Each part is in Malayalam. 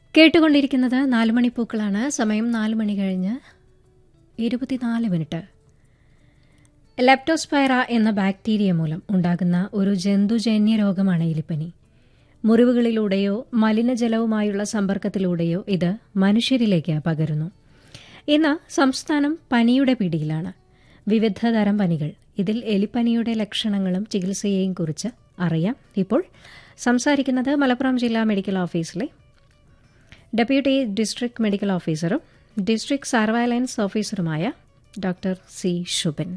കേട്ടുകൊണ്ടിരിക്കുന്നത് നാല് മണിപ്പൂക്കളാണ് സമയം നാല് മണി കഴിഞ്ഞ് ഇരുപത്തിനാല് മിനിറ്റ് ലെപ്റ്റോസ്പൈറ എന്ന ബാക്ടീരിയ മൂലം ഉണ്ടാകുന്ന ഒരു ജന്തുജന്യ രോഗമാണ് എലിപ്പനി മുറിവുകളിലൂടെയോ മലിനജലവുമായുള്ള സമ്പർക്കത്തിലൂടെയോ ഇത് മനുഷ്യരിലേക്ക് പകരുന്നു ഇന്ന് സംസ്ഥാനം പനിയുടെ പിടിയിലാണ് വിവിധ തരം പനികൾ ഇതിൽ എലിപ്പനിയുടെ ലക്ഷണങ്ങളും ചികിത്സയെയും കുറിച്ച് അറിയാം ഇപ്പോൾ സംസാരിക്കുന്നത് മലപ്പുറം ജില്ലാ മെഡിക്കൽ ഓഫീസിലെ ഡെപ്യൂട്ടി ഡിസ്ട്രിക്ട് മെഡിക്കൽ ഓഫീസറും ഡിസ്ട്രിക്ട് സർവൈലൻസ് ഓഫീസറുമായ ഡോക്ടർ സി ശുഭൻ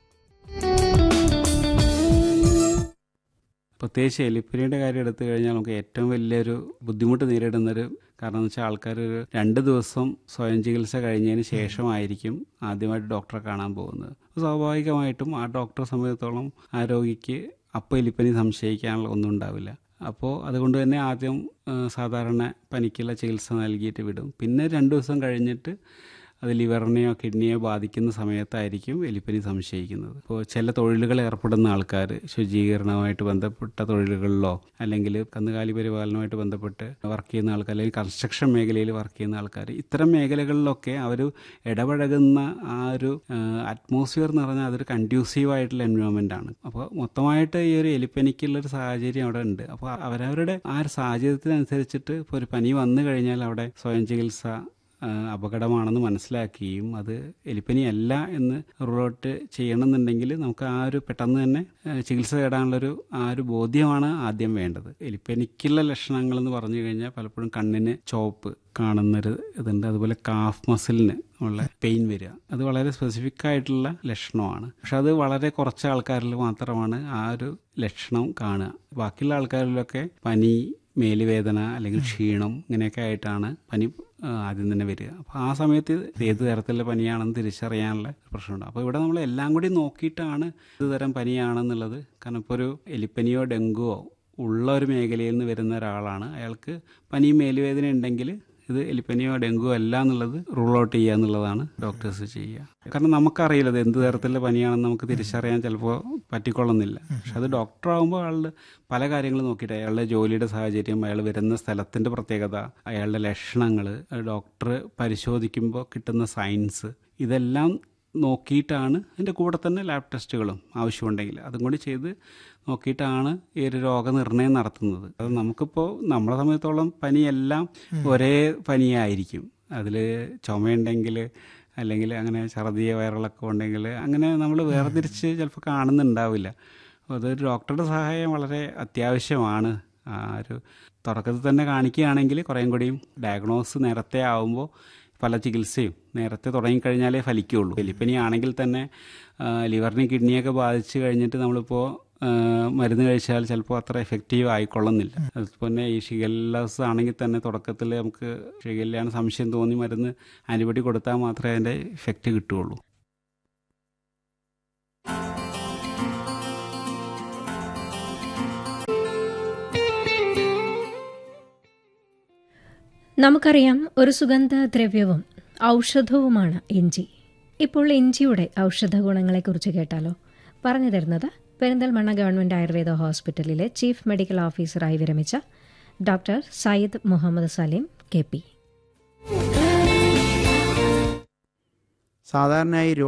പ്രത്യേകിച്ച് എലിപ്പനിയുടെ കാര്യം എടുത്തു കഴിഞ്ഞാൽ നമുക്ക് ഏറ്റവും വലിയൊരു ബുദ്ധിമുട്ട് നേരിടുന്നൊരു കാരണം എന്ന് വെച്ചാൽ ആൾക്കാർ ഒരു രണ്ട് ദിവസം സ്വയം ചികിത്സ കഴിഞ്ഞതിന് ശേഷമായിരിക്കും ആദ്യമായിട്ട് ഡോക്ടറെ കാണാൻ പോകുന്നത് സ്വാഭാവികമായിട്ടും ആ ഡോക്ടറെ സംബന്ധിച്ചിടത്തോളം ആ രോഗിക്ക് അപ്പോൾ എലിപ്പനി സംശയിക്കാനുള്ള ഒന്നും ഉണ്ടാവില്ല അപ്പോൾ അതുകൊണ്ട് തന്നെ ആദ്യം സാധാരണ പനിക്കുള്ള ചികിത്സ നൽകിയിട്ട് വിടും പിന്നെ രണ്ട് ദിവസം കഴിഞ്ഞിട്ട് അത് ലിവറിനെയോ കിഡ്നിയോ ബാധിക്കുന്ന സമയത്തായിരിക്കും എലിപ്പനി സംശയിക്കുന്നത് ഇപ്പോൾ ചില തൊഴിലുകൾ ഏർപ്പെടുന്ന ആൾക്കാർ ശുചീകരണവുമായിട്ട് ബന്ധപ്പെട്ട തൊഴിലുകളിലോ അല്ലെങ്കിൽ കന്നുകാലി പരിപാലനവുമായിട്ട് ബന്ധപ്പെട്ട് വർക്ക് ചെയ്യുന്ന ആൾക്കാർ അല്ലെങ്കിൽ കൺസ്ട്രക്ഷൻ മേഖലയിൽ വർക്ക് ചെയ്യുന്ന ആൾക്കാർ ഇത്തരം മേഖലകളിലൊക്കെ അവർ ഇടപഴകുന്ന ആ ഒരു അറ്റ്മോസ്ഫിയർ എന്ന് പറഞ്ഞാൽ അതൊരു കൺഡ്യൂസീവ് ആയിട്ടുള്ള എൻവയോൺമെൻ്റ് ആണ് അപ്പോൾ മൊത്തമായിട്ട് ഈ ഒരു എലിപ്പനിക്കുള്ളൊരു സാഹചര്യം അവിടെ ഉണ്ട് അപ്പോൾ അവരവരുടെ ആ ഒരു സാഹചര്യത്തിനനുസരിച്ചിട്ട് ഇപ്പോൾ ഒരു പനി വന്നു കഴിഞ്ഞാൽ അവിടെ സ്വയം ചികിത്സ അപകടമാണെന്ന് മനസ്സിലാക്കുകയും അത് എലിപ്പനിയല്ല എന്ന് റൂൾ ഔട്ട് ചെയ്യണമെന്നുണ്ടെങ്കിൽ നമുക്ക് ആ ഒരു പെട്ടെന്ന് തന്നെ ചികിത്സ തേടാനുള്ളൊരു ആ ഒരു ബോധ്യമാണ് ആദ്യം വേണ്ടത് എലിപ്പനിക്കുള്ള ലക്ഷണങ്ങൾ എന്ന് പറഞ്ഞു കഴിഞ്ഞാൽ പലപ്പോഴും കണ്ണിന് ചോപ്പ് കാണുന്നൊരു ഇതുണ്ട് അതുപോലെ കാഫ് മസിലിന് ഉള്ള പെയിൻ വരിക അത് വളരെ സ്പെസിഫിക് ആയിട്ടുള്ള ലക്ഷണമാണ് പക്ഷെ അത് വളരെ കുറച്ച് ആൾക്കാരിൽ മാത്രമാണ് ആ ഒരു ലക്ഷണം കാണുക ബാക്കിയുള്ള ആൾക്കാരിലൊക്കെ പനി മേലുവേദന അല്ലെങ്കിൽ ക്ഷീണം ഇങ്ങനെയൊക്കെ ആയിട്ടാണ് പനി ആദ്യം തന്നെ വരിക അപ്പോൾ ആ സമയത്ത് ഏത് തരത്തിലുള്ള പനിയാണെന്ന് തിരിച്ചറിയാനുള്ള പ്രശ്നമുണ്ട് അപ്പോൾ ഇവിടെ നമ്മൾ എല്ലാം കൂടി നോക്കിയിട്ടാണ് ഏത് തരം പനിയാണെന്നുള്ളത് കാരണം ഇപ്പോൾ ഒരു എലിപ്പനിയോ ഡെങ്കുവോ ഉള്ള ഒരു മേഖലയിൽ നിന്ന് വരുന്ന ഒരാളാണ് അയാൾക്ക് പനിയും മേലുവേദന ഉണ്ടെങ്കിൽ ഇത് എലിപ്പനിയോ ഡെങ്കു അല്ല എന്നുള്ളത് റൂൾ ഔട്ട് ചെയ്യുക എന്നുള്ളതാണ് ഡോക്ടേഴ്സ് ചെയ്യുക കാരണം നമുക്കറിയില്ല ഇത് എന്ത് തരത്തിലുള്ള പനിയാണെന്ന് നമുക്ക് തിരിച്ചറിയാൻ ചിലപ്പോൾ പറ്റിക്കൊള്ളുന്നില്ല പക്ഷെ അത് ഡോക്ടർ ആകുമ്പോൾ അയാളുടെ പല കാര്യങ്ങൾ നോക്കിയിട്ട് അയാളുടെ ജോലിയുടെ സാഹചര്യം അയാൾ വരുന്ന സ്ഥലത്തിൻ്റെ പ്രത്യേകത അയാളുടെ ലക്ഷണങ്ങൾ ഡോക്ടർ പരിശോധിക്കുമ്പോൾ കിട്ടുന്ന സയൻസ് ഇതെല്ലാം നോക്കിയിട്ടാണ് അതിൻ്റെ കൂടെ തന്നെ ലാബ് ടെസ്റ്റുകളും ആവശ്യമുണ്ടെങ്കിൽ അതും കൂടി ചെയ്ത് നോക്കിയിട്ടാണ് ഈ ഒരു രോഗനിർണയം നടത്തുന്നത് അത് നമുക്കിപ്പോൾ നമ്മളെ സമയത്തോളം പനിയെല്ലാം ഒരേ പനിയായിരിക്കും അതിൽ ചുമയുണ്ടെങ്കിൽ അല്ലെങ്കിൽ അങ്ങനെ ഛർദിയ വയറിളക്കം ഉണ്ടെങ്കിൽ അങ്ങനെ നമ്മൾ വേർതിരിച്ച് ചിലപ്പോൾ കാണുന്നുണ്ടാവില്ല അപ്പോൾ അതൊരു ഡോക്ടറുടെ സഹായം വളരെ അത്യാവശ്യമാണ് ആ ഒരു തുടക്കത്തിൽ തന്നെ കാണിക്കുകയാണെങ്കിൽ കുറേയും കൂടിയും ഡയഗ്നോസ് നേരത്തെ ആവുമ്പോൾ പല ചികിത്സയും നേരത്തെ തുടങ്ങിക്കഴിഞ്ഞാലേ ഫലിക്കുകയുള്ളൂ എലിപ്പനി ആണെങ്കിൽ തന്നെ ലിവറിന് കിഡ്നിയൊക്കെ ബാധിച്ച് കഴിഞ്ഞിട്ട് നമ്മളിപ്പോൾ മരുന്ന് കഴിച്ചാൽ ചിലപ്പോൾ അത്ര എഫക്റ്റീവ് ആയിക്കൊള്ളുന്നില്ല അതുപോലെ ഈ ഷിഗല്ലാസ് ആണെങ്കിൽ തന്നെ തുടക്കത്തിൽ നമുക്ക് ഷിഗല്ലയാണ് സംശയം തോന്നി മരുന്ന് ആൻറ്റിബയോട്ടിക് കൊടുത്താൽ മാത്രമേ അതിൻ്റെ എഫക്റ്റ് കിട്ടുകയുള്ളൂ നമുക്കറിയാം ഒരു സുഗന്ധദ്രവ്യവും ഔഷധവുമാണ് ഇഞ്ചി ഇപ്പോൾ ഇഞ്ചിയുടെ ഔഷധ ഗുണങ്ങളെക്കുറിച്ച് കേട്ടാലോ പറഞ്ഞു തരുന്നത് പെരിന്തൽമണ്ണ ഗവൺമെന്റ് ആയുർവേദ ഹോസ്പിറ്റലിലെ ചീഫ് മെഡിക്കൽ ഓഫീസറായി വിരമിച്ച doctor Sayyid Muhammad Salim K P സാധാരണയായി